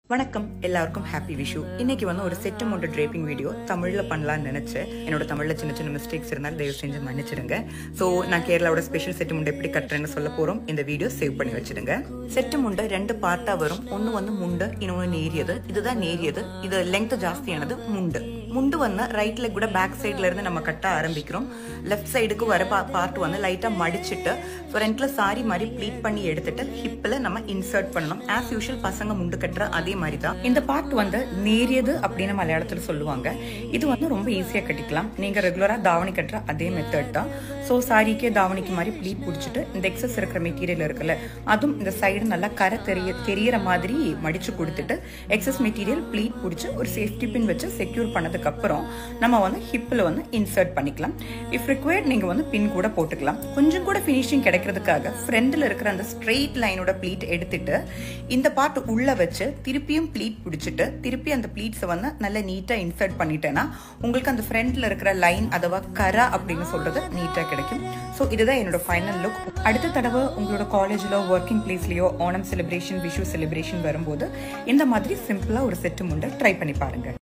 வணக்கம் எல்லாருக்கும் ஹாப்பி விஷு இன்னைக்கு வந்து ஒரு செட்டு முண்டு draping வீடியோ தமிழ்ல பண்ணலாம்னு நினைச்சேன் என்னோட தமிழ்ல சின்ன சின்ன மிஸ்டேக்ஸ் இருந்தாலும் தயவு செஞ்சு மன்னிச்சிடுங்க ஸோ நான் கேரளாவோட ஸ்பெஷல் செட்டு முண்டு எப்படி கட்டுறேன்னு சொல்ல போறோம் இந்த வீடியோ சேவ் பண்ணி வச்சிடுங்க செட்டு முண்டு ரெண்டு பார்ட்டா வரும் ஒன்னு வந்து முண்டு இன்னொன்னு நேரியது இதுதான் நேரியது இது லெங்த் ஜாஸ்தியானது முண்டு முண்டு வந்து ரைட் லெக் கூட பேக் சைட்ல இருந்து நம்ம கட்ட ஆரம்பிக்கிறோம் லெஃப்ட் சைடுக்கு வர பார்ட் வந்து லைட்டா மடிச்சிட்டு ஃப்ரண்ட்ல சாரி மாதிரி ப்ளீட் பண்ணி எடுத்துட்டு ஹிப்ல நம்ம இன்சர்ட் பண்ணணும் ஆஸ் யூஷுவல் பசங்க முண்டு கட்டுற அதே மாதிரி தான் இந்த பார்ட் வந்து நேரியது அப்படின்னு மலையாளத்துல சொல்லுவாங்க இது வந்து ரொம்ப ஈஸியா கட்டிக்கலாம் நீங்க ரெகுலரா தாவணி கட்டுற அதே மெத்தட் தான் ஸோ சாரிக்கே தாவணிக்கு மாதிரி ப்ளீட் பிடிச்சிட்டு இந்த எக்ஸஸ் இருக்கிற மெட்டீரியல் இருக்குல்ல அதுவும் இந்த சைடு நல்லா கரை தெரிய தெரியற மாதிரி மடிச்சு கொடுத்துட்டு எக்ஸஸ் மெட்டீரியல் ப்ளீட் பிடிச்சி ஒரு சேஃப்டி பின் வச்சு செக்யூர் பண்ணதுக்கு அப்புறம் நம்ம வந்து ஹிப்பில் வந்து இன்சர்ட் பண்ணிக்கலாம் இஃப் ரிக்வயர்ட் நீங்க வந்து பின் கூட போட்டுக்கலாம் கொஞ்சம் கூட ஃபினிஷிங் கிடைக்கிறதுக்காக ஃப்ரண்ட்ல இருக்கிற அந்த ஸ்ட்ரெயிட் லைனோட ப்ளீட் எடுத்துட்டு இந்த பார்ட் உள்ள வச்சு திருப்பியும் ப்ளீட் பிடிச்சிட்டு திருப்பி அந்த ப்ளீட்ஸை வந்து நல்லா நீட்டா இன்சர்ட் பண்ணிட்டேன்னா உங்களுக்கு அந்த ஃப்ரண்ட்ல இருக்கிற லைன் அதுவா கரா அப்படின்னு சொல்றது நீட்டா கிடைக்கும் ஸோ இதுதான் என்னோட ஃபைனல் லுக் அடுத்த தடவை உங்களோட காலேஜில் ஒர்க்கிங் பிளேஸ்லயோ ஓணம் செலிப்ரேஷன் விஷு செலிப்ரேஷன் வரும்போது இந்த மாதிரி சிம்பிளா ஒரு செட்டு முண்டை ட்ரை பண்ணி பாருங்க